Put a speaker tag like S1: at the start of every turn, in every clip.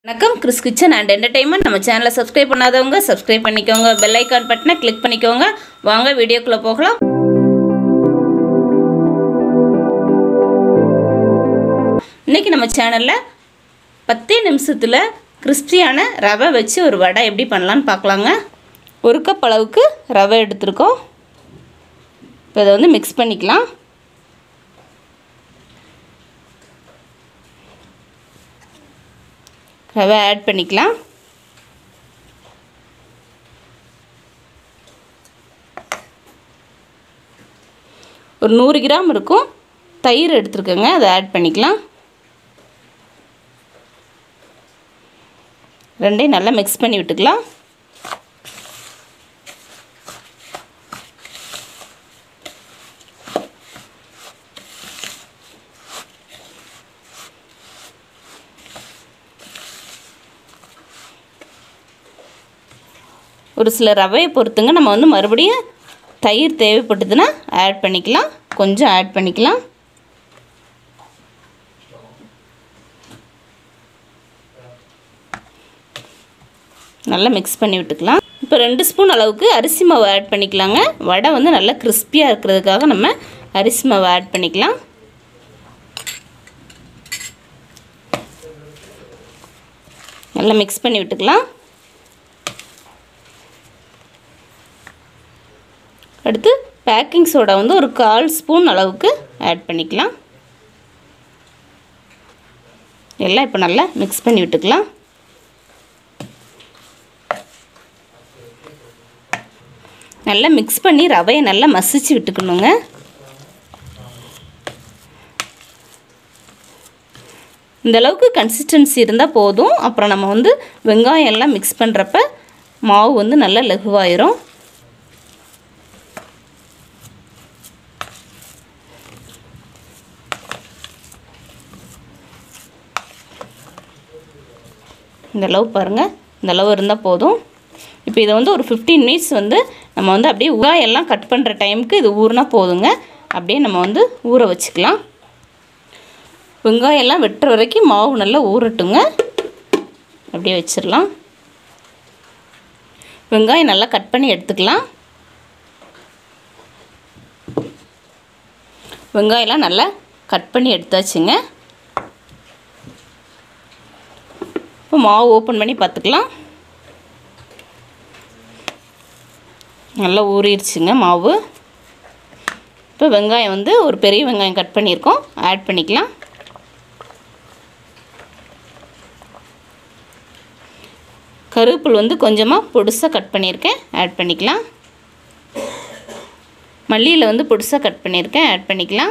S1: வணக்கம் Chris kitchen and entertainment நம்ம சேனலை சப்ஸ்கிரைப் பண்ணாதவங்க சப்ஸ்கிரைப் பண்ணிக்கோங்க பெல் ஐக்கான் பட்டனை கிளிக் பண்ணிக்கோங்க வாங்க வீடியோக்குள்ளே போகலாம் இன்றைக்கி நம்ம சேனலில் பத்தே நிமிஷத்தில் கிறிஸ்பியான ரவை வச்சு ஒரு வடை எப்படி பண்ணலான்னு பார்க்கலாங்க ஒரு கப் அளவுக்கு ரவை எடுத்திருக்கோம் இப்போ இதை வந்து மிக்ஸ் பண்ணிக்கலாம் ரவை ஆட் பண்ணிக்கலாம் ஒரு நூறு கிராம் இருக்கும் தயிர் எடுத்துருக்கோங்க அதை ஆட் பண்ணிக்கலாம் ரெண்டையும் நல்லா மிக்ஸ் பண்ணி விட்டுக்கலாம் ஒரு சில ரவையை பொறுத்துங்க நம்ம வந்து மறுபடியும் தயிர் தேவைப்பட்டதுன்னா ஆட் பண்ணிக்கலாம் கொஞ்சம் ஆட் பண்ணிக்கலாம் நல்லா மிக்ஸ் பண்ணி விட்டுக்கலாம் இப்போ ரெண்டு ஸ்பூன் அளவுக்கு அரிசி மாவு ஆட் பண்ணிக்கலாங்க வடை வந்து நல்லா கிறிஸ்பியாக இருக்கிறதுக்காக நம்ம அரிசி மாவு ஆட் பண்ணிக்கலாம் நல்லா மிக்ஸ் பண்ணி விட்டுக்கலாம் அடுத்து பேக்கிங் சோடா வந்து ஒரு கால் ஸ்பூன் அளவுக்கு ஆட் பண்ணிக்கலாம் எல்லாம் இப்போ நல்லா மிக்ஸ் பண்ணி விட்டுக்கலாம் நல்லா மிக்ஸ் பண்ணி ரவையை நல்லா மசிச்சு விட்டுக்கணுங்க இந்த அளவுக்கு கன்சிஸ்டன்சி இருந்தால் போதும் அப்புறம் நம்ம வந்து வெங்காயம் எல்லாம் மிக்ஸ் பண்ணுறப்ப மாவு வந்து நல்லா லகுவாயிரும் இந்த அளவு பாருங்கள் இந்த அளவு இருந்தால் போதும் இப்போ இதை வந்து ஒரு ஃபிஃப்டீன் மினிட்ஸ் வந்து நம்ம வந்து அப்படியே உகாயெல்லாம் கட் பண்ணுற டைமுக்கு இது ஊறினா போதுங்க அப்படியே நம்ம வந்து ஊற வச்சுக்கலாம் வெங்காயம்லாம் வெட்டுற வரைக்கும் மாவு நல்லா ஊறட்டுங்க அப்படியே வச்சிடலாம் வெங்காயம் நல்லா கட் பண்ணி எடுத்துக்கலாம் வெங்காயம்லாம் நல்லா கட் பண்ணி எடுத்தாச்சுங்க இப்போ மாவு ஓப்பன் பண்ணி பார்த்துக்கலாம் நல்லா ஊறிடுச்சுங்க மாவு இப்போ வெங்காயம் வந்து ஒரு பெரிய வெங்காயம் கட் பண்ணியிருக்கோம் ஆட் பண்ணிக்கலாம் கருவேப்பில் வந்து கொஞ்சமாக பொடுசாக கட் பண்ணியிருக்கேன் ஆட் பண்ணிக்கலாம் மல்லியில் வந்து பொடுசாக கட் பண்ணியிருக்கேன் ஆட் பண்ணிக்கலாம்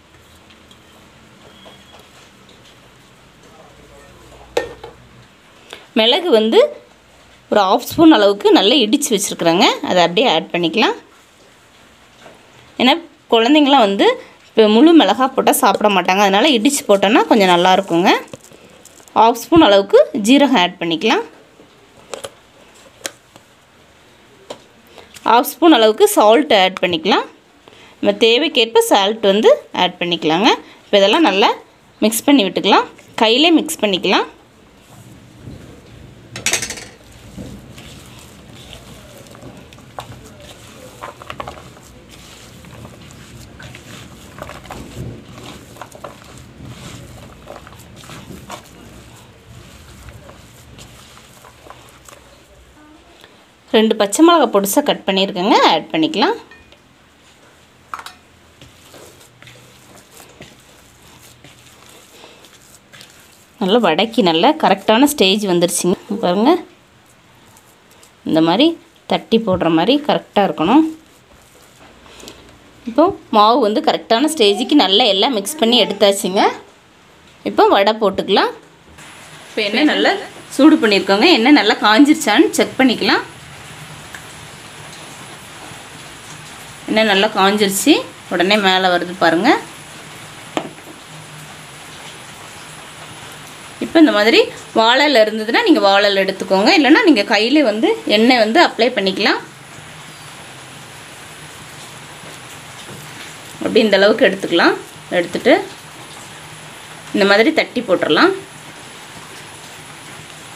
S1: மிளகு வந்து ஒரு ஆஃப் ஸ்பூன் அளவுக்கு நல்லா இடித்து வச்சுருக்குறேங்க அதை அப்படியே ஆட் பண்ணிக்கலாம் ஏன்னா குழந்தைங்களாம் வந்து இப்போ முழு மிளகா போட்டால் சாப்பிட மாட்டாங்க அதனால் இடித்து போட்டோன்னா கொஞ்சம் நல்லா இருக்குங்க ஆஃப் ஸ்பூன் அளவுக்கு ஜீரகம் ஆட் பண்ணிக்கலாம் ஆஃப் ஸ்பூன் அளவுக்கு சால்ட் ஆட் பண்ணிக்கலாம் நம்ம தேவைக்கேற்ப சால்ட் வந்து ஆட் பண்ணிக்கலாங்க இப்போ இதெல்லாம் நல்லா மிக்ஸ் பண்ணி விட்டுக்கலாம் கையிலே மிக்ஸ் பண்ணிக்கலாம் ரெண்டு பச்சை மிளகா பொடிசாக கட் பண்ணியிருக்கேங்க ஆட் பண்ணிக்கலாம் நல்லா வடக்கி நல்லா கரெக்டான ஸ்டேஜ் வந்துருச்சுங்க பாருங்கள் இந்த மாதிரி தட்டி போடுற மாதிரி கரெக்டாக இருக்கணும் இப்போ மாவு வந்து கரெக்டான ஸ்டேஜுக்கு நல்லா எல்லாம் மிக்ஸ் பண்ணி எடுத்தாச்சுங்க இப்போ வடை போட்டுக்கலாம் இப்போ எண்ணெய் நல்லா சூடு பண்ணியிருக்கோங்க எண்ணெய் நல்லா காஞ்சிருச்சான்னு செக் பண்ணிக்கலாம் எண்ணெய் நல்லா காஞ்சிருச்சு உடனே மேலே வருது பாருங்கள் இப்போ இந்த மாதிரி வாழல் இருந்ததுன்னா நீங்கள் வாழல் எடுத்துக்கோங்க இல்லைன்னா நீங்கள் கையிலே வந்து எண்ணெய் வந்து அப்ளை பண்ணிக்கலாம் அப்படி இந்த அளவுக்கு எடுத்துக்கலாம் எடுத்துட்டு இந்த மாதிரி தட்டி போட்டுடலாம்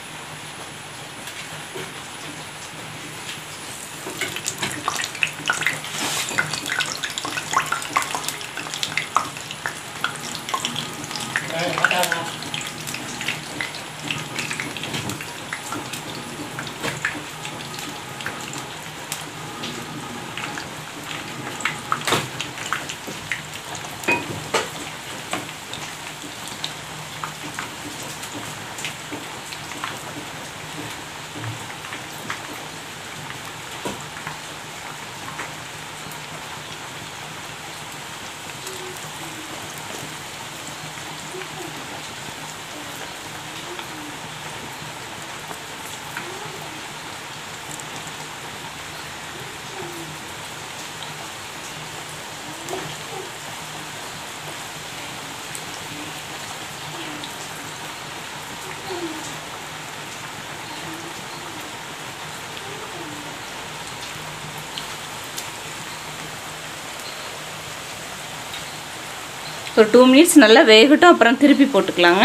S1: ஒரு டூ மினிட்ஸ் நல்லா வேகட்டும் அப்புறம் திருப்பி போட்டுக்கலாங்க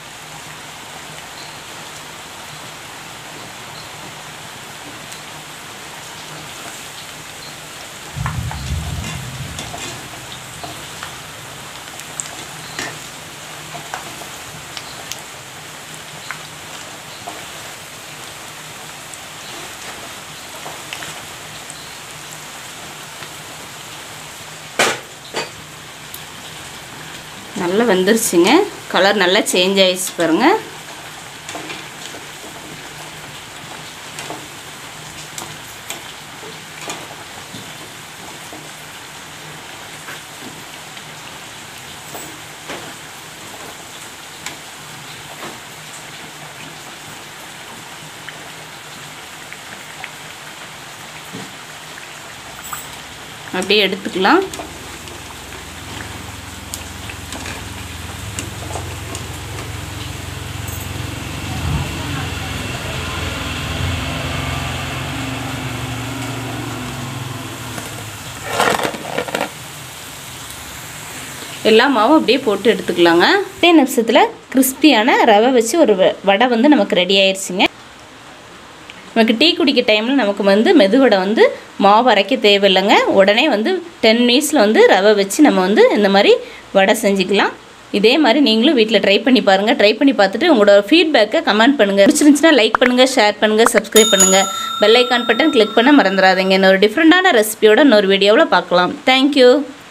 S1: நல்லா வெந்துருச்சுங்க கலர் நல்லா சேஞ்ச் ஆயிடுச்சு பாருங்கள் அப்படியே எடுத்துக்கலாம் எல்லா மாவும் அப்படியே போட்டு எடுத்துக்கலாங்க அதே நிமிஷத்தில் கிறிஸ்பியான ரவை வச்சு ஒரு வ- வடை வந்து நமக்கு ரெடி ஆயிடுச்சுங்க நமக்கு டீ குடிக்க டைமில் நமக்கு வந்து மெதுவடை வந்து மாவு அரைக்க தேவையில்லைங்க உடனே வந்து டென் மினிட்ஸில் வந்து ரவை வச்சு நம்ம வந்து இந்த மாதிரி வடை செஞ்சுக்கலாம் இதே மாதிரி நீங்களும் வீட்டில் ட்ரை பண்ணி பாருங்கள் ட்ரை பண்ணி பார்த்துட்டு உங்களோட ஃபீட்பேக்கை கமெண்ட் பண்ணுங்கள் பிடிச்சிருந்துச்சுன்னா லைக் பண்ணுங்கள் ஷேர் பண்ணுங்கள் சப்ஸ்கிரைப் பண்ணுங்கள் பெல் ஐக்கான் பட்டன் கிளிக் பண்ண மறந்துடாதீங்க இன்னொரு டிஃப்ரெண்ட்டான ரெசிபியோட இன்னொரு வீடியோவில் பார்க்கலாம் தேங்க்யூ